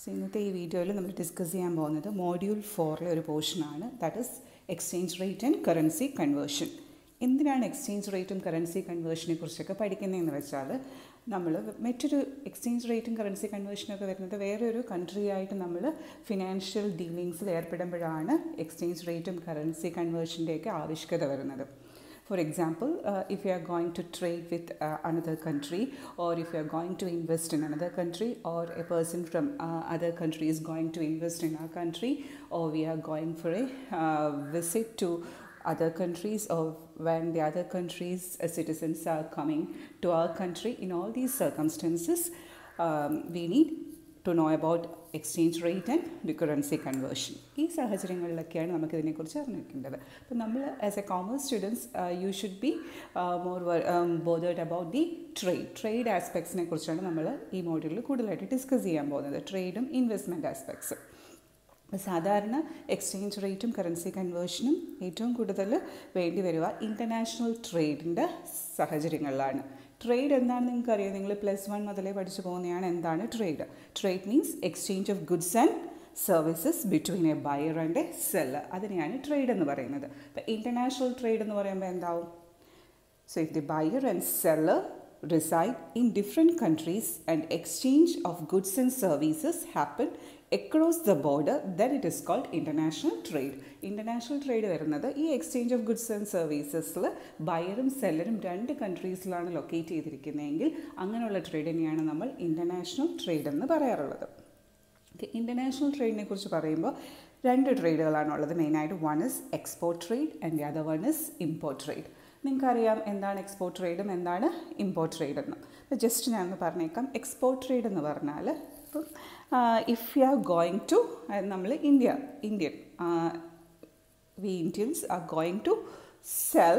So ഇന്നത്തെ ഈ വീഡിയോയിൽ നമ്മൾ ഡിസ്കസ് ചെയ്യാൻ പോകുന്നത് മോഡ്യൂൾ ഫോറിലെ ഒരു പോർഷനാണ് that is exchange rate and currency conversion എന്തിനാണ് എക്സ്ചേഞ്ച് റേറ്റും കറൻസി കൺവേർഷനെ കുറിച്ചൊക്കെ പഠിക്കുന്നതെന്ന് വെച്ചാൽ നമ്മൾ മറ്റൊരു എക്സ്ചേഞ്ച് റേറ്റും കറൻസി കൺവേർഷനൊക്കെ വരുന്നത് വേറെ ഒരു കൺട്രി ആയിട്ട് നമ്മൾ ഫിനാൻഷ്യൽ ഡീലിങ്സിൽ ഏർപ്പെടുമ്പോഴാണ് എക്സ്ചേഞ്ച് റേറ്റും കറൻസി കൺവേർഷൻ്റെയൊക്കെ ആവശ്യകത വരുന്നത് For example, uh, if you are going to trade with uh, another country, or if you are going to invest in another country, or a person from uh, other country is going to invest in our country, or we are going for a uh, visit to other countries, or when the other countries' uh, citizens are coming to our country, in all these circumstances, um, we need to know about exchange rate and the currency conversion ഈ സാഹചര്യങ്ങളിലൊക്കെയാണ് നമുക്ക് ഇതിനെക്കുറിച്ച് അറിഞ്ഞിരിക്കേണ്ടത് അപ്പോൾ നമ്മൾ as a commerce students you should be more bothered about the trade trade ആസ്പെക്ട്സിനെ കുറിച്ചാണ് നമ്മൾ ഈ മോഡ്യൂളിൽ കൂടുതലായിട്ട് ഡിസ്കസ് ചെയ്യാൻ പോകുന്നത് ട്രേഡും ഇൻവെസ്റ്റ്മെൻറ്റ് ആസ്പെക്ട്സും സാധാരണ എക്സ്ചേഞ്ച് റേറ്റും കറൻസി കൺവേർഷനും ഏറ്റവും കൂടുതൽ വേണ്ടി വരിക ഇൻ്റർനാഷണൽ ട്രേഡിൻ്റെ സാഹചര്യങ്ങളിലാണ് ട്രേഡ് എന്താണെന്ന് നിങ്ങൾക്കറിയാം നിങ്ങൾ പ്ലസ് വൺ മുതലേ പഠിച്ചു പോകുന്നതാണ് എന്താണ് trade trade means exchange of goods and services between a buyer and a seller അതിനെയാണ് ട്രേഡ് എന്ന് പറയുന്നത് അപ്പോൾ ഇൻ്റർനാഷണൽ ട്രേഡ് എന്ന് പറയുമ്പോൾ എന്താവും so if the buyer and seller reside in different countries and exchange of goods and services happen across the border then it is called international trade international trade വരുന്നത് ഈ exchange of goods and സർവീസസിൽ ബയറും സെല്ലറും രണ്ട് കൺട്രീസിലാണ് locate ചെയ്തിരിക്കുന്നതെങ്കിൽ അങ്ങനെയുള്ള ട്രേഡിനെയാണ് നമ്മൾ international trade എന്ന് പറയാറുള്ളത് ഇൻ്റർനാഷണൽ ട്രേഡിനെ കുറിച്ച് പറയുമ്പോൾ രണ്ട് ട്രേഡുകളാണുള്ളത് മെയിനായിട്ട് one is export trade and the other one is import trade നിങ്ങൾക്കറിയാം എന്താണ് എക്സ്പോർട്ട് ട്രേഡും എന്താണ് ഇമ്പോർട്ട് ട്രേഡ് എന്നും അപ്പോൾ ജസ്റ്റ് ഞാൻ ഒന്ന് പറഞ്ഞേക്കാം എക്സ്പോർട്ട് ട്രേഡ് എന്ന് പറഞ്ഞാൽ ഇപ്പം if you are going to നമ്മൾ India Indian we Indians are going to sell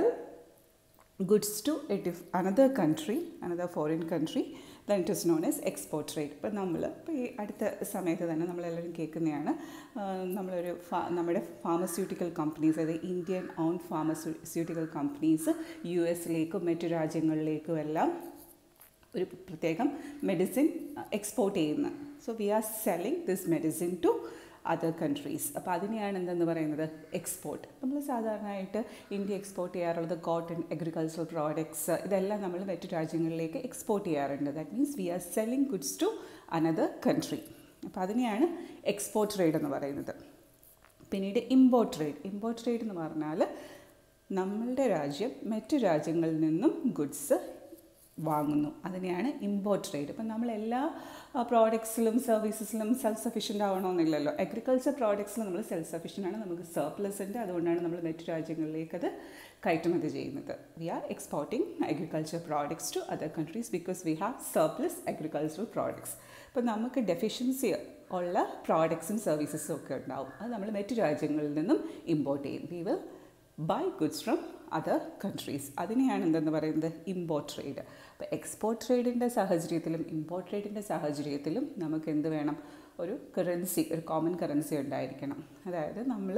goods to a diff another country another foreign country then it is known as export trade ഇപ്പം നമ്മൾ ഇപ്പോൾ ഈ അടുത്ത സമയത്ത് തന്നെ നമ്മളെല്ലാവരും കേൾക്കുന്നതാണ് നമ്മളൊരു ഫാ നമ്മുടെ ഫാർമസ്യൂട്ടിക്കൽ കമ്പനീസ് അതായത് Indian own pharmaceutical companies U എസിലേക്കും മറ്റു രാജ്യങ്ങളിലേക്കും എല്ലാം ഒരു പ്രത്യേകം മെഡിസിൻ എക്സ്പോർട്ട് ചെയ്യുന്ന so we are selling this medicine to other countries അപ്പോൾ അതിനെയാണ് എന്തെന്ന് പറയുന്നത് എക്സ്പോർട്ട് നമ്മൾ സാധാരണയായിട്ട് ഇന്ത്യ എക്സ്പോർട്ട് ചെയ്യാറുള്ളത് കോട്ടൺ അഗ്രികൾച്ചറൽ പ്രോഡക്ട്സ് ഇതെല്ലാം നമ്മൾ മറ്റു രാജ്യങ്ങളിലേക്ക് എക്സ്പോർട്ട് ചെയ്യാറുണ്ട് that means we are selling goods to another country അപ്പോൾ അതിനെയാണ് എക്സ്പോർട്ട് ട്രേഡ് എന്ന് പറയുന്നത് പിന്നീട് ഇമ്പോർട്ട് ട്രേഡ് ഇമ്പോർട്ട് ട്രേഡ് എന്ന് പറഞ്ഞാൽ നമ്മളുടെ രാജ്യം മറ്റു രാജ്യങ്ങളിൽ നിന്നും ഗുഡ്സ് വാങ്ങുന്നു അതിനെയാണ് ഇമ്പോർട്ട് ട്രേഡ് ഇപ്പം നമ്മൾ എല്ലാ പ്രോഡക്ട്സിലും സർവീസസിലും സെൽഫ് സഫീഷ്യൻ്റ് ആവണമെന്നില്ലല്ലോ അഗ്രികൾച്ചർ പ്രോഡക്ട്സിൽ നമ്മൾ സെൽഫ് സഫീഷ്യൻ്റ് ആണ് നമുക്ക് സർപ്ലസ് ഉണ്ട് അതുകൊണ്ടാണ് നമ്മൾ മറ്റു രാജ്യങ്ങളിലേക്ക് അത് കയറ്റുമതി ചെയ്യുന്നത് we are exporting agriculture products to other countries because we have surplus agricultural products ഇപ്പം നമുക്ക് ഡെഫിഷ്യൻസി ഉള്ള പ്രോഡക്ട്സും സർവീസസും ഒക്കെ ഉണ്ടാവും അത് നമ്മൾ മറ്റു രാജ്യങ്ങളിൽ നിന്നും ഇമ്പോർട്ട് ചെയ്യും we will buy goods from other countries അതിനെയാണ് എന്തെന്ന് പറയുന്നത് ഇമ്പോർട്ട് ട്രേഡ് അപ്പോൾ എക്സ്പോർട്ട് ട്രേഡിൻ്റെ സാഹചര്യത്തിലും ഇമ്പോർട്ട് ട്രേഡിൻ്റെ സാഹചര്യത്തിലും നമുക്ക് എന്ത് വേണം ഒരു കറൻസി ഒരു കോമൺ കറൻസി ഉണ്ടായിരിക്കണം അതായത് നമ്മൾ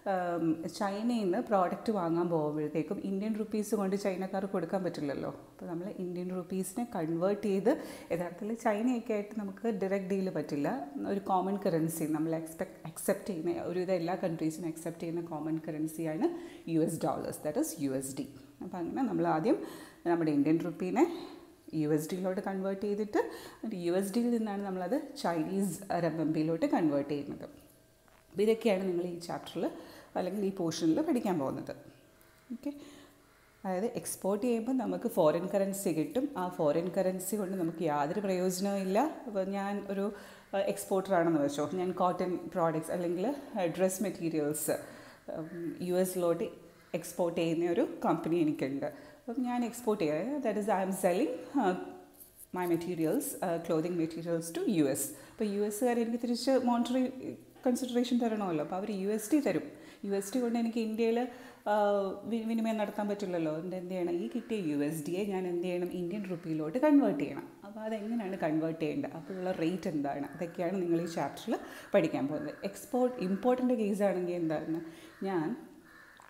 ചൈനയിൽ നിന്ന് പ്രോഡക്റ്റ് വാങ്ങാൻ പോകുമ്പോഴത്തേക്കും ഇന്ത്യൻ റുപ്പീസ് കൊണ്ട് ചൈനക്കാർ കൊടുക്കാൻ പറ്റില്ലല്ലോ അപ്പോൾ നമ്മൾ ഇന്ത്യൻ റുപ്പീസിനെ കൺവേർട്ട് ചെയ്ത് യഥാർത്ഥത്തിൽ ചൈനയൊക്കെ ആയിട്ട് നമുക്ക് ഡയറക്റ്റ് ഡീൽ പറ്റില്ല ഒരു കോമൺ കറൻസി നമ്മൾ എക്സ്പെക്ട് അക്സെപ്റ്റ് ചെയ്യുന്ന ഒരുവിധം എല്ലാ കൺട്രീസും അക്സെപ്റ്റ് ചെയ്യുന്ന കോമൺ കറൻസിയാണ് U S dollars that is U S D അപ്പോൾ അങ്ങനെ നമ്മൾ ആദ്യം നമ്മുടെ ഇന്ത്യൻ റുപ്പീനെ യു എസ് ഡിയിലോട്ട് കൺവേർട്ട് ചെയ്തിട്ട് യു എസ് ഡിയിൽ നിന്നാണ് നമ്മളത് ചൈനീസ് റെമ്പമ്പിയിലോട്ട് കൺവേർട്ട് ചെയ്യുന്നത് അപ്പോൾ ഇതൊക്കെയാണ് നിങ്ങൾ ഈ ചാപ്റ്ററിൽ അല്ലെങ്കിൽ ഈ പോർഷനിൽ പഠിക്കാൻ പോകുന്നത് ഓക്കെ അതായത് എക്സ്പോർട്ട് ചെയ്യുമ്പോൾ നമുക്ക് ഫോറിൻ കറൻസി കിട്ടും ആ ഫോറിൻ കറൻസി കൊണ്ട് നമുക്ക് യാതൊരു പ്രയോജനവും ഇല്ല അപ്പോൾ ഞാൻ ഒരു എക്സ്പോർട്ടറാണെന്ന് വെച്ചോ ഞാൻ കോട്ടൺ പ്രോഡക്ട്സ് അല്ലെങ്കിൽ ഡ്രസ് മെറ്റീരിയൽസ് യു എസിലോട്ട് എക്സ്പോർട്ട് ചെയ്യുന്ന ഒരു കമ്പനി എനിക്കുണ്ട് അപ്പം ഞാൻ എക്സ്പോർട്ട് ചെയ്യുക that is I'm selling my materials clothing materials to U S അപ്പോൾ യു എസ്സുകാർ എനിക്ക് തിരിച്ച് മോണിറ്ററി കൺസിഡറേഷൻ തരണമല്ലോ അപ്പോൾ അവർ യു എസ് ഡി തരും യു എസ് ഡി കൊണ്ട് എനിക്ക് ഇന്ത്യയിൽ വിനിമയം നടത്താൻ പറ്റില്ലല്ലോ എൻ്റെ എന്ത് ചെയ്യണം ഈ കിട്ടിയ യു എസ് ഡിയെ ഞാൻ എന്ത് ചെയ്യണം ഇന്ത്യൻ റുപ്പിയിലോട്ട് കൺവേർട്ട് ചെയ്യണം അപ്പോൾ അതെങ്ങനെയാണ് കൺവേർട്ട് ചെയ്യേണ്ടത് അപ്പോഴുള്ള റേറ്റ് എന്താണ് അതൊക്കെയാണ് നിങ്ങൾ ഈ ചാപ്റ്ററിൽ പഠിക്കാൻ പോകുന്നത് എക്സ്പോർട്ട് ഇമ്പോർട്ടൻ്റ് കേസ് ആണെങ്കിൽ എന്താണ് ഞാൻ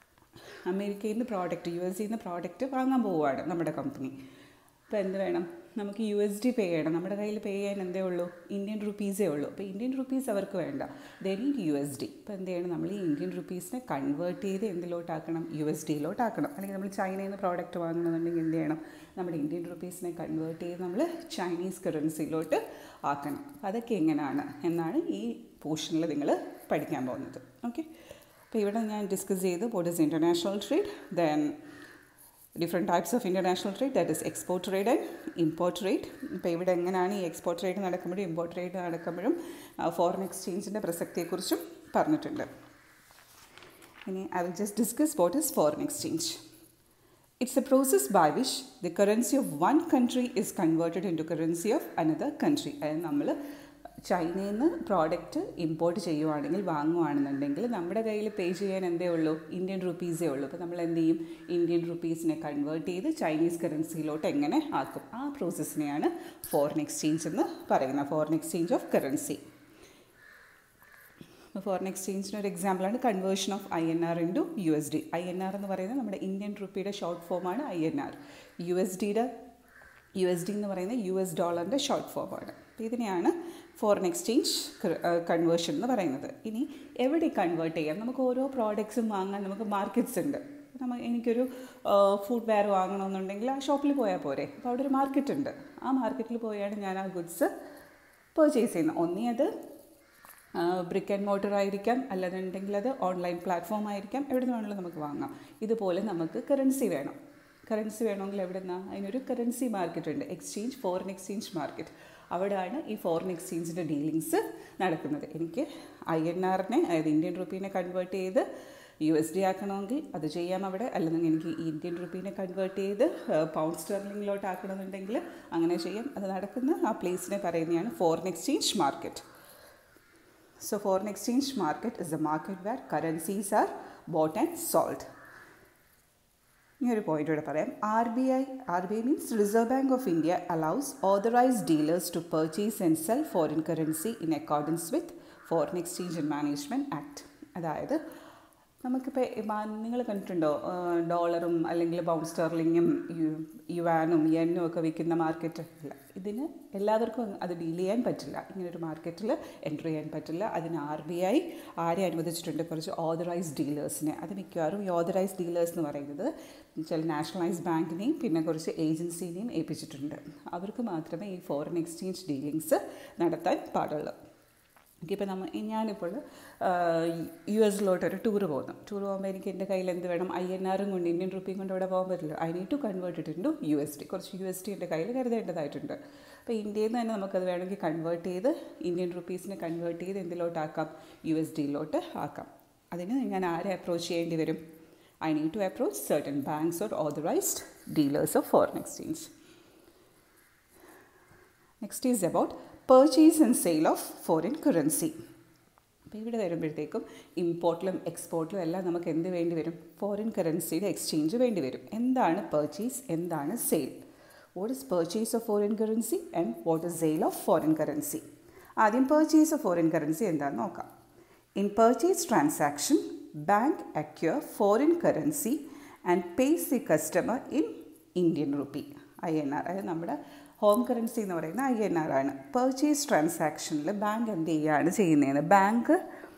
അമേരിക്കയിൽ നിന്ന് പ്രോഡക്റ്റ് യു എസിൽ നിന്ന് പ്രോഡക്റ്റ് വാങ്ങാൻ പോവുകയാണ് നമ്മുടെ കമ്പനി അപ്പോൾ എന്ത് വേണം നമുക്ക് യു എസ് ഡി പേ ചെയ്യണം നമ്മുടെ കയ്യിൽ പേ ചെയ്യാൻ എന്തേ ഉള്ളൂ ഇന്ത്യൻ റുപ്പീസേ ഉള്ളൂ അപ്പോൾ ഇന്ത്യൻ റുപ്പീസ് അവർക്ക് വേണ്ട they need U S D ഇപ്പോൾ എന്ത് ചെയ്യണം നമ്മൾ ഈ ഇന്ത്യൻ റുപ്പീസിനെ കൺവേർട്ട് ചെയ്ത് എന്തിലോട്ടാക്കണം യു എസ് ഡിയിലോട്ടാക്കണം അല്ലെങ്കിൽ നമ്മൾ ചൈനയിൽ നിന്ന് പ്രോഡക്റ്റ് വാങ്ങണമെന്നുണ്ടെങ്കിൽ എന്ത് ചെയ്യണം നമ്മുടെ ഇന്ത്യൻ റുപ്പീസിനെ കൺവേർട്ട് ചെയ്ത് നമ്മൾ ചൈനീസ് കറൻസിയിലോട്ട് ആക്കണം അതൊക്കെ എങ്ങനെയാണ് എന്നാണ് ഈ പോർഷനിൽ നിങ്ങൾ പഠിക്കാൻ പോകുന്നത് ഓക്കെ അപ്പോൾ ഇവിടെ ഞാൻ ഡിസ്കസ് ചെയ്ത് what is international trade then different types of international trade that is export trade and import trade ഇപ്പോൾ ഇവിടെ എങ്ങനെയാണ് ഈ എക്സ്പോർട്ട് ട്രേഡ് നടക്കുമ്പോഴും ഇമ്പോർട്ട് ട്രേഡ് നടക്കുമ്പോഴും ഫോറിൻ എക്സ്ചേഞ്ചിൻ്റെ പ്രസക്തിയെക്കുറിച്ചും പറഞ്ഞിട്ടുണ്ട് ഇനി I will just discuss what is foreign exchange it's a process by which the currency of one country is converted in to currency of another country അതായത് നമ്മൾ ചൈനയിൽ നിന്ന് പ്രോഡക്റ്റ് ഇമ്പോർട്ട് ചെയ്യുവാണെങ്കിൽ വാങ്ങുവാണെന്നുണ്ടെങ്കിൽ നമ്മുടെ കയ്യിൽ പേ ചെയ്യാൻ എന്തേ ഉള്ളൂ ഇന്ത്യൻ റുപ്പീസേ ഉള്ളൂ അപ്പോൾ നമ്മൾ എന്ത് ചെയ്യും ഇന്ത്യൻ റുപ്പീസിനെ കൺവേർട്ട് ചെയ്ത് ചൈനീസ് കറൻസിയിലോട്ട് എങ്ങനെ ആക്കും ആ പ്രോസസ്സിനെയാണ് ഫോറിൻ എക്സ്ചേഞ്ച് എന്ന് പറയുന്നത് foreign exchange of currency foreign എക്സ്ചേഞ്ചിന് ഒരു എക്സാമ്പിളാണ് conversion of I N R into U S D I N R എന്ന് പറയുന്നത് നമ്മുടെ ഇന്ത്യൻ റുപ്പിയുടെ ഷോർട്ട് ഫോമാണ് I N R U S ഡിയുടെ യു എസ് ഡി എന്ന് പറയുന്നത് യു എസ് ഡോളറിൻ്റെ ഷോർട്ട് ഫോമാണ് അപ്പോൾ ഇതിനെയാണ് ഫോറിൻ എക്സ്ചേഞ്ച് കൺവേർഷൻ എന്ന് പറയുന്നത് ഇനി എവിടെ കൺവേർട്ട് ചെയ്യാം നമുക്ക് ഓരോ പ്രോഡക്ട്സും വാങ്ങാൻ നമുക്ക് മാർക്കറ്റ്സ് ഉണ്ട് നമ്മൾ എനിക്കൊരു ഫുഡ് വെയർ വാങ്ങണമെന്നുണ്ടെങ്കിൽ ആ ഷോപ്പിൽ പോയാൽ പോരെ അപ്പോൾ അവിടെ ഒരു മാർക്കറ്റ് ഉണ്ട് ആ മാർക്കറ്റിൽ പോയാണ് ഞാൻ ആ ഗുഡ്സ് പർച്ചേസ് ചെയ്യുന്നത് ഒന്നീ അത് ബ്രിക്ക് ആൻഡ് മോട്ടർ ആയിരിക്കാം അല്ലെന്നുണ്ടെങ്കിൽ അത് ഓൺലൈൻ പ്ലാറ്റ്ഫോം ആയിരിക്കാം എവിടെ നിന്ന് വേണമെങ്കിലും നമുക്ക് വാങ്ങാം ഇതുപോലെ നമുക്ക് കറൻസി വേണം കറൻസി വേണമെങ്കിൽ എവിടെ നിന്നാണ് അതിനൊരു കറൻസി മാർക്കറ്റ് ഉണ്ട് എക്സ്ചേഞ്ച് ഫോറിൻ എക്സ്ചേഞ്ച് മാർക്കറ്റ് അവിടെയാണ് ഈ ഫോറിൻ എക്സ്ചേഞ്ചിൻ്റെ ഡീലിങ്സ് നടക്കുന്നത് എനിക്ക് ഐ എൻ ആറിനെ അതായത് ഇന്ത്യൻ റുപ്പീനെ കൺവേർട്ട് ചെയ്ത് യു എസ് ഡി ആക്കണമെങ്കിൽ അത് ചെയ്യാം അവിടെ അല്ലെങ്കിൽ എനിക്ക് ഇന്ത്യൻ റുപ്പീനെ കൺവേർട്ട് ചെയ്ത് പൗണ്ട് സ്റ്റെർലിങ്ങിലോട്ട് ആക്കണമെന്നുണ്ടെങ്കിൽ അങ്ങനെ ചെയ്യാം അത് നടക്കുന്ന ആ പ്ലേസിനെ പറയുന്നതാണ് foreign exchange market So foreign exchange market is a market where currencies are bought and sold. ഇനി ഒരു പോയിന്റ് കൂടെ പറയാം R B I R B I means Reserve Bank of India allows authorised dealers to purchase and sell foreign currency in accordance with foreign exchange and management act അതായത് നമുക്കിപ്പോൾ നിങ്ങൾ കണ്ടിട്ടുണ്ടോ ഡോളറും അല്ലെങ്കിൽ പൗണ്ട് സ്റ്റെർലിങ്ങും യുവാനും യെന്നും ഒക്കെ വിൽക്കുന്ന മാർക്കറ്റ് അല്ല ഇതിന് എല്ലാവർക്കും അത് ഡീൽ ചെയ്യാൻ പറ്റില്ല ഇങ്ങനൊരു മാർക്കറ്റിൽ എൻ്റർ ചെയ്യാൻ പറ്റില്ല അതിന് ആർ ബി ഐ ആരെ അനുവദിച്ചിട്ടുണ്ട് കുറച്ച് ഓതറൈസ്ഡ് ഡീലേഴ്സിനെ അത് മിക്കവാറും ഈ ഓതറൈസ്ഡ് ഡീലേഴ്സ് എന്ന് പറയുന്നത് ചില നാഷണലൈസ്ഡ് ബാങ്കിനെയും പിന്നെ കുറച്ച് ഏജൻസിനെയും ഏൽപ്പിച്ചിട്ടുണ്ട് അവർക്ക് മാത്രമേ ഈ ഫോറിൻ എക്സ്ചേഞ്ച് ഡീലിങ്സ് നടത്താൻ പാടുള്ളൂ ഓക്കെ ഇപ്പോൾ നമ്മൾ ഞാനിപ്പോൾ യു എസിലോട്ടൊരു ടൂർ പോകുന്നു ടൂർ പോകുമ്പോൾ എനിക്ക് എൻ്റെ കയ്യിൽ എന്ത് വേണം ഐ എൻ ആറും കൊണ്ട് ഇന്ത്യൻ റുപ്പിയും കൊണ്ട് അവിടെ പോകാൻ പറ്റില്ല I need to convert it into U S D കുറച്ച് യു എസ് ഡി എൻ്റെ കയ്യിൽ കരുതേണ്ടതായിട്ടുണ്ട് അപ്പോൾ ഇന്ത്യയിൽ നിന്ന് തന്നെ നമുക്കത് വേണമെങ്കിൽ കൺവേർട്ട് ചെയ്ത് ഇന്ത്യൻ റുപ്പീസിനെ കൺവേർട്ട് ചെയ്ത് എന്തിലോട്ടാക്കാം യു എസ് ഡിയിലോട്ട് ആക്കാം അതിന് ഞാൻ ആരെ അപ്രോച്ച് ചെയ്യേണ്ടി വരും I need to approach certain banks or authorised dealers of foreign exchange next is about purchase and sale of foreign currency അപ്പോൾ ഇവിടെ വരുമ്പോഴത്തേക്കും ഇമ്പോർട്ടിലും എക്സ്പോർട്ടിലും എല്ലാം നമുക്ക് എന്ത് വേണ്ടി വരും ഫോറിൻ കറൻസിയുടെ എക്സ്ചേഞ്ച് വേണ്ടി വരും എന്താണ് പർച്ചേസ് എന്താണ് sale what is purchase of foreign currency and what is sale of foreign currency ആദ്യം പർച്ചേസ് ഓഫ് ഫോറിൻ കറൻസി എന്താണെന്ന് നോക്കാം in purchase transaction bank acquire foreign currency and pays the customer in Indian rupee I N R അതായത് നമ്മുടെ home currency എന്ന് പറയുന്നത് I N R ആണ് purchase ട്രാൻസാക്ഷനിൽ bank എന്ത് ചെയ്യുകയാണ് ചെയ്യുന്നതെന്ന് ബാങ്ക്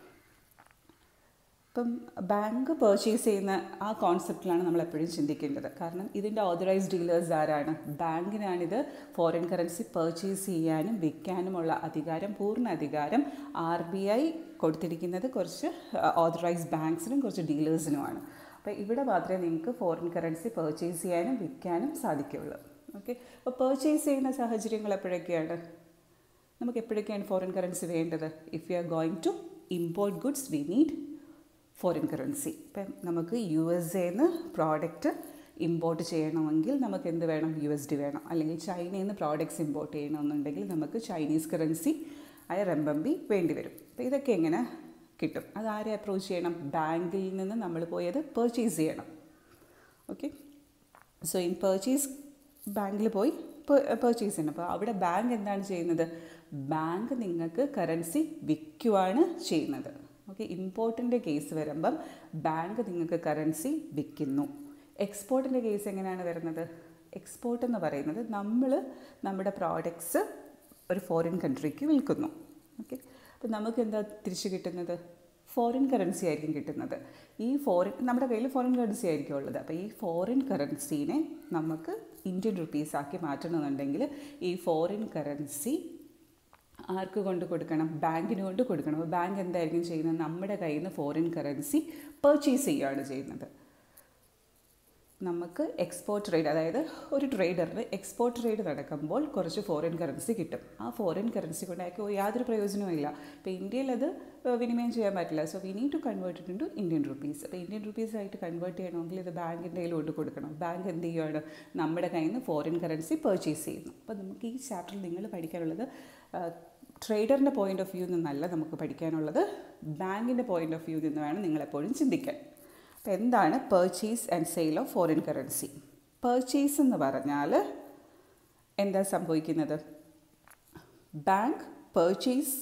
ഇപ്പം ബാങ്ക് പർച്ചേസ് ചെയ്യുന്ന ആ കോൺസെപ്റ്റിലാണ് നമ്മൾ എപ്പോഴും ചിന്തിക്കേണ്ടത് കാരണം ഇതിൻ്റെ ഓതറൈസ്ഡ് ഡീലേഴ്സ് ആരാണ് ബാങ്കിനാണിത് ഫോറിൻ കറൻസി പർച്ചേസ് ചെയ്യാനും വിൽക്കാനുമുള്ള അധികാരം പൂർണ്ണ അധികാരം ആർ ബി ഐ കൊടുത്തിരിക്കുന്നത് കുറച്ച് ഓതറൈസ്ഡ് ബാങ്ക്സിനും കുറച്ച് ഡീലേഴ്സിനുമാണ് അപ്പോൾ ഇവിടെ മാത്രമേ നിങ്ങൾക്ക് ഫോറിൻ കറൻസി പർച്ചേസ് ചെയ്യാനും വിൽക്കാനും സാധിക്കുകയുള്ളൂ ഓക്കെ അപ്പോൾ പർച്ചേസ് ചെയ്യുന്ന സാഹചര്യങ്ങൾ എപ്പോഴൊക്കെയാണ് നമുക്ക് എപ്പോഴൊക്കെയാണ് ഫോറിൻ കറൻസി വേണ്ടത് if you are going to import goods we need foreign currency ഇപ്പം നമുക്ക് യു എസ് എന്ന് പ്രോഡക്റ്റ് ഇമ്പോർട്ട് ചെയ്യണമെങ്കിൽ നമുക്ക് എന്ത് വേണം യു എസ് ഡി വേണം അല്ലെങ്കിൽ ചൈനയിൽ നിന്ന് പ്രോഡക്റ്റ്സ് ഇമ്പോർട്ട് ചെയ്യണമെന്നുണ്ടെങ്കിൽ നമുക്ക് ചൈനീസ് കറൻസി ആയ റെമ്പമ്പി വേണ്ടി വരും അപ്പോൾ ഇതൊക്കെ എങ്ങനെ കിട്ടും അത് ആരെ അപ്രോച്ച് ചെയ്യണം ബാങ്കിൽ നിന്ന് നമ്മൾ പോയത് പർച്ചേസ് ചെയ്യണം ഓക്കെ സോ ഇൻ പർച്ചേസ് ബാങ്കിൽ പോയി പർച്ചേസ് ചെയ്യണം അപ്പോൾ അവിടെ ബാങ്ക് എന്താണ് ചെയ്യുന്നത് ബാങ്ക് നിങ്ങൾക്ക് കറൻസി വിൽക്കുവാണ് ചെയ്യുന്നത് ഓക്കെ ഇമ്പോർട്ടിൻ്റെ കേസ് വരുമ്പം ബാങ്ക് നിങ്ങൾക്ക് കറൻസി വിൽക്കുന്നു എക്സ്പോർട്ടിൻ്റെ കേസ് എങ്ങനെയാണ് വരുന്നത് എക്സ്പോർട്ട് എന്ന് പറയുന്നത് നമ്മൾ നമ്മുടെ പ്രോഡക്ട്സ് ഒരു ഫോറിൻ കൺട്രിക്ക് വിൽക്കുന്നു ഓക്കെ അപ്പോൾ നമുക്ക് എന്താ തിരിച്ച് കിട്ടുന്നത് ഫോറിൻ കറൻസി ആയിരിക്കും കിട്ടുന്നത് ഈ ഫോറിൻ നമ്മുടെ കയ്യിൽ ഫോറിൻ കറൻസി ആയിരിക്കും ഉള്ളത് അപ്പോൾ ഈ ഫോറിൻ കറൻസീനെ നമുക്ക് ഇന്ത്യൻ റുപ്പീസ് ആക്കി മാറ്റണമെന്നുണ്ടെങ്കിൽ ഈ ഫോറിൻ കറൻസി ആർക്ക് കൊണ്ട് കൊടുക്കണം ബാങ്കിന് കൊണ്ട് കൊടുക്കണം അപ്പോൾ ബാങ്ക് എന്തായിരിക്കും ചെയ്യുന്നത് നമ്മുടെ കയ്യിൽ നിന്ന് ഫോറിൻ കറൻസി പർച്ചേസ് ചെയ്യുകയാണ് ചെയ്യുന്നത് നമുക്ക് എക്സ്പോർട്ട് ട്രേഡ് അതായത് ഒരു ട്രേഡറിന് എക്സ്പോർട്ട് ട്രേഡ് നടക്കുമ്പോൾ കുറച്ച് ഫോറിൻ കറൻസി കിട്ടും ആ ഫോറിൻ കറൻസി കൊണ്ട് അയാൾക്ക് യാതൊരു പ്രയോജനവും ഇല്ല ഇപ്പോൾ ഇന്ത്യയിൽ അത് വിനിമയം ചെയ്യാൻ പറ്റില്ല so we need to convert it to Indian rupees അപ്പോൾ ഇന്ത്യൻ റുപ്പീസ് ആയിട്ട് കൺവേർട്ട് ചെയ്യണമെങ്കിൽ ഇത് ബാങ്കിൻ്റെ കയ്യിൽ കൊണ്ട് കൊടുക്കണം ബാങ്ക് എന്ത് ചെയ്യുകയാണ് നമ്മുടെ കയ്യിൽ നിന്ന് ഫോറിൻ കറൻസി പർച്ചേസ് ചെയ്യുന്നു അപ്പോൾ നമുക്ക് ഈ ചാപ്റ്ററിൽ നിങ്ങൾ പഠിക്കാനുള്ളത് ട്രേഡറിൻ്റെ പോയിൻ്റ് ഓഫ് വ്യൂ നിന്നല്ല നമുക്ക് പഠിക്കാനുള്ളത് ബാങ്കിൻ്റെ പോയിൻ്റ് ഓഫ് വ്യൂ നിന്ന് വേണം നിങ്ങളെപ്പോഴും ചിന്തിക്കാൻ അപ്പോൾ എന്താണ് purchase and sale of foreign currency purchase എന്ന് പറഞ്ഞാൽ എന്താ സംഭവിക്കുന്നത് bank purchase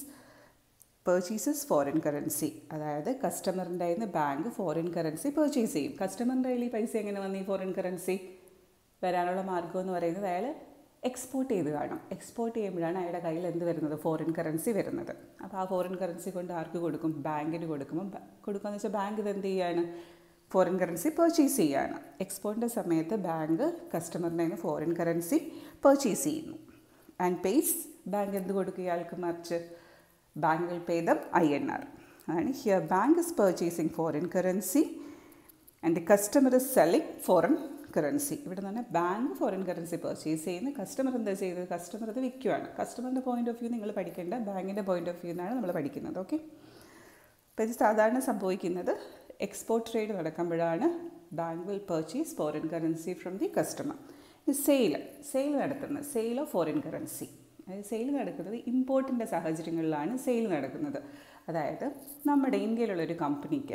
purchases foreign currency അതായത് കസ്റ്റമറിൻ്റെ കയ്യിൽ നിന്ന് ബാങ്ക് ഫോറിൻ കറൻസി പർച്ചേസ് ചെയ്യും കസ്റ്റമറിൻ്റെ കയ്യിൽ ഈ പൈസ എങ്ങനെ വന്നു ഈ ഫോറിൻ കറൻസി വരാനുള്ള മാർഗം എന്ന് പറയുന്നത് അയാൾ എക്സ്പോർട്ട് ചെയ്ത് കാണും എക്സ്പോർട്ട് ചെയ്യുമ്പോഴാണ് അയാളുടെ കയ്യിൽ എന്ത് വരുന്നത് ഫോറിൻ കറൻസി വരുന്നത് അപ്പോൾ ആ ഫോറിൻ കറൻസി കൊണ്ട് ആർക്ക് കൊടുക്കും ബാങ്കിന് കൊടുക്കുമ്പോൾ കൊടുക്കുകയെന്ന് വെച്ചാൽ ബാങ്ക് ഇത് എന്ത് ചെയ്യാണ് ഫോറിൻ കറൻസി പർച്ചേസ് ചെയ്യുകയാണ് എക്സ്പോർട്ടിൻ്റെ സമയത്ത് ബാങ്ക് കസ്റ്റമറിൻ്റെ നിന്ന് ഫോറിൻ കറൻസി പർച്ചേസ് ചെയ്യുന്നു ആൻഡ് പേയ്സ് ബാങ്ക് എന്ത് കൊടുക്കുക ഇയാൾക്ക് മറിച്ച് bank will pay them I N R അതാണ് here bank is purchasing foreign currency and the customer is selling foreign currency ഇവിടെ നിന്ന് ബാങ്ക് ഫോറിൻ കറൻസി പർച്ചേസ് ചെയ്യുന്ന കസ്റ്റമർ എന്താ ചെയ്തത് കസ്റ്റമർ അത് വിൽക്കുകയാണ് കസ്റ്റമറിൻ്റെ പോയിന്റ് ഓഫ് വ്യൂ നിങ്ങൾ പഠിക്കേണ്ട ബാങ്കിൻ്റെ പോയിന്റ് ഓഫ് വ്യൂ എന്നാണ് നമ്മൾ പഠിക്കുന്നത് ഓക്കെ അപ്പോൾ ഇത് സാധാരണ സംഭവിക്കുന്നത് എക്സ്പോർട്ട് ട്രേഡ് നടക്കുമ്പോഴാണ് bank will purchase foreign currency from the customer sale sale നടത്തുന്നത് സെയിൽ ഓഫ് ഫോറിൻ കറൻസി അതായത് സെയിൽ നടക്കുന്നത് ഇമ്പോർട്ടിൻ്റെ സാഹചര്യങ്ങളിലാണ് സെയിൽ നടക്കുന്നത് അതായത് നമ്മുടെ ഇന്ത്യയിലുള്ള ഒരു കമ്പനിക്ക്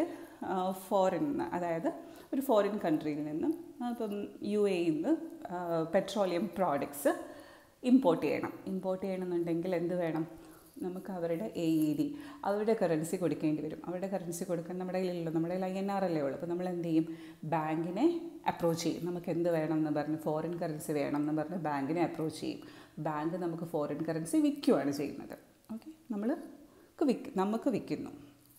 ഫോറിൻ അതായത് ഒരു ഫോറിൻ കൺട്രിയിൽ നിന്നും ഇപ്പം യു എയിൽ നിന്ന് പെട്രോളിയം പ്രോഡക്ട്സ് ഇമ്പോർട്ട് ചെയ്യണം ഇമ്പോർട്ട് ചെയ്യണമെന്നുണ്ടെങ്കിൽ എന്ത് വേണം നമുക്ക് അവരുടെ എ ഇ ഡി അവരുടെ കറൻസി കൊടുക്കേണ്ടി വരും അവരുടെ കറൻസി കൊടുക്കാൻ നമ്മുടെ കയ്യിലല്ലോ നമ്മുടെ കയ്യിൽ ഐ എൻ ആർ അല്ലേ ഉള്ളൂ അപ്പോൾ നമ്മൾ എന്ത് ചെയ്യും ബാങ്കിനെ അപ്രോച്ച് ചെയ്യും നമുക്ക് എന്ത് വേണം എന്ന് പറഞ്ഞ് ഫോറിൻ കറൻസി വേണം എന്ന് പറഞ്ഞ് ബാങ്കിനെ അപ്രോച്ച് ചെയ്യും ബാങ്ക് നമുക്ക് ഫോറിൻ കറൻസി വിൽക്കുകയാണ് ചെയ്യുന്നത് ഓക്കെ നമ്മൾ വിൽക്ക് നമുക്ക് വിൽക്കുന്നു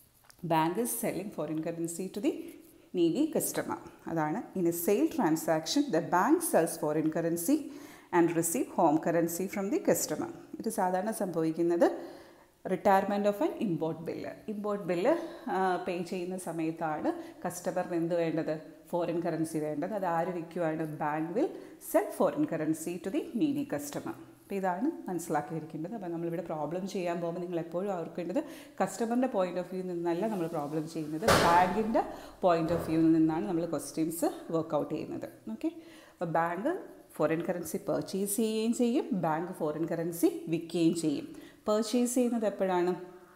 bank is selling foreign currency to the needy customer അതാണ് in a sale transaction the bank sells foreign currency and receive home currency from the customer ഇത് സാധാരണ സംഭവിക്കുന്നത് retirement of an import bill import bill pay ചെയ്യുന്ന സമയത്താണ് കസ്റ്റമറിന് എന്ത് വേണ്ടത് foreign currency വേണ്ടത് അത് ആര് വിൽക്കുവാണ് bank will sell foreign currency to the needy customer അപ്പോൾ ഇതാണ് മനസ്സിലാക്കിയിരിക്കേണ്ടത് അപ്പോൾ നമ്മളിവിടെ പ്രോബ്ലം ചെയ്യാൻ പോകുമ്പോൾ നിങ്ങൾ എപ്പോഴും ഓർക്കേണ്ടത് കസ്റ്റമറിൻ്റെ പോയിന്റ് ഓഫ് വ്യൂ നിന്നല്ല നമ്മൾ പ്രോബ്ലം ചെയ്യുന്നത് ബാങ്കിൻ്റെ പോയിന്റ് ഓഫ് വ്യൂ നിന്നാണ് നമ്മൾ ക്വസ്റ്റ്യൻസ് വർക്കൗട്ട് ചെയ്യുന്നത് ഓക്കെ അപ്പോൾ ബാങ്ക് ഫോറിൻ കറൻസി പർച്ചേസ് ചെയ്യുകയും ചെയ്യും ബാങ്ക് ഫോറിൻ കറൻസി വിൽക്കുകയും ചെയ്യും പർച്ചേസ് ചെയ്യുന്നത് എപ്പോഴാണ്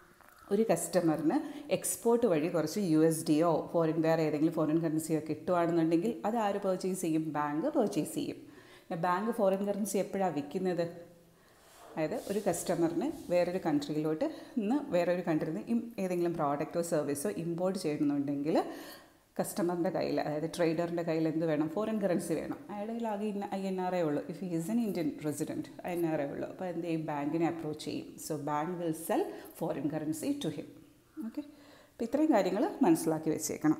ഒരു കസ്റ്റമറിന് എക്സ്പോർട്ട് വഴി കുറച്ച് യു എസ് ഡിയോ ഫോറിൻ വേറെ ഏതെങ്കിലും ഫോറിൻ കറൻസിയോ കിട്ടുകയാണെന്നുണ്ടെങ്കിൽ അത് ആര് പർച്ചേസ് ചെയ്യും ബാങ്ക് പർച്ചേസ് ചെയ്യും ബാങ്ക് ഫോറിൻ കറൻസി എപ്പോഴാണ് വിൽക്കുന്നത് അതായത് ഒരു കസ്റ്റമറിന് വേറൊരു കൺട്രിയിലോട്ട് നിന്ന് വേറൊരു കൺട്രിയിൽ നിന്ന് ഏതെങ്കിലും പ്രോഡക്റ്റോ സർവീസോ ഇമ്പോർട്ട് ചെയ്യണമെന്നുണ്ടെങ്കിൽ കസ്റ്റമറിൻ്റെ കയ്യിൽ അതായത് ട്രേഡറിൻ്റെ കയ്യിൽ എന്ത് വേണം ഫോറിൻ കറൻസി വേണം അയാളുടെ കയ്യിൽ ആകെ ഇന്ന ഐ എൻ ആർ എ ഉള്ളൂ if is an Indian resident I N R എ ഉള്ളൂ അപ്പോൾ എന്ത് ചെയ്യും ബാങ്കിനെ അപ്രോച്ച് ചെയ്യും so bank will sell foreign currency to him okay അപ്പോൾ ഇത്രയും കാര്യങ്ങൾ മനസ്സിലാക്കി വെച്ചേക്കണം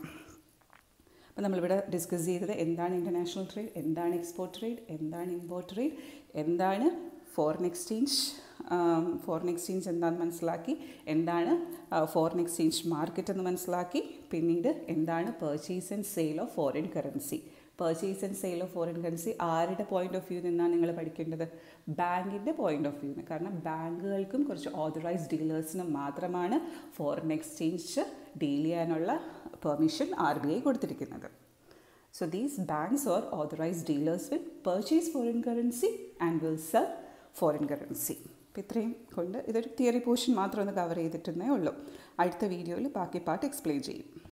അപ്പോൾ നമ്മളിവിടെ ഡിസ്കസ് ചെയ്തത് എന്താണ് ഇൻ്റർനാഷണൽ ട്രേഡ് എന്താണ് എക്സ്പോർട്ട് ട്രേഡ് എന്താണ് ഇമ്പോർട്ട് ട്രേഡ് എന്താണ് ഫോറിൻ എക്സ്ചേഞ്ച് ഫോറിൻ എക്സ്ചേഞ്ച് എന്താണെന്ന് മനസ്സിലാക്കി എന്താണ് ഫോറിൻ എക്സ്ചേഞ്ച് മാർക്കറ്റ് എന്ന് മനസ്സിലാക്കി പിന്നീട് എന്താണ് purchase and sale of foreign currency purchase and sale of foreign currency ആരുടെ പോയിന്റ് ഓഫ് വ്യൂ നിന്നാണ് നിങ്ങൾ പഠിക്കേണ്ടത് ബാങ്കിൻ്റെ പോയിന്റ് ഓഫ് വ്യൂ കാരണം ബാങ്കുകൾക്കും കുറച്ച് ഓതറൈസ്ഡ് ഡീലേഴ്സിനും മാത്രമാണ് ഫോറിൻ എക്സ്ചേഞ്ച് ഡീൽ ചെയ്യാനുള്ള പെർമിഷൻ ആർ ബി ഐ കൊടുത്തിരിക്കുന്നത് so these banks or authorised dealers will purchase foreign currency and will sell foreign currency അപ്പോൾ ഇത്രയും കൊണ്ട് ഇതൊരു തിയറി പോർഷൻ മാത്രം ഒന്ന് കവർ ചെയ്തിട്ടുന്നേ ഉള്ളൂ അടുത്ത വീഡിയോയിൽ ബാക്കി പാർട്ട് എക്സ്പ്ലെയിൻ ചെയ്യും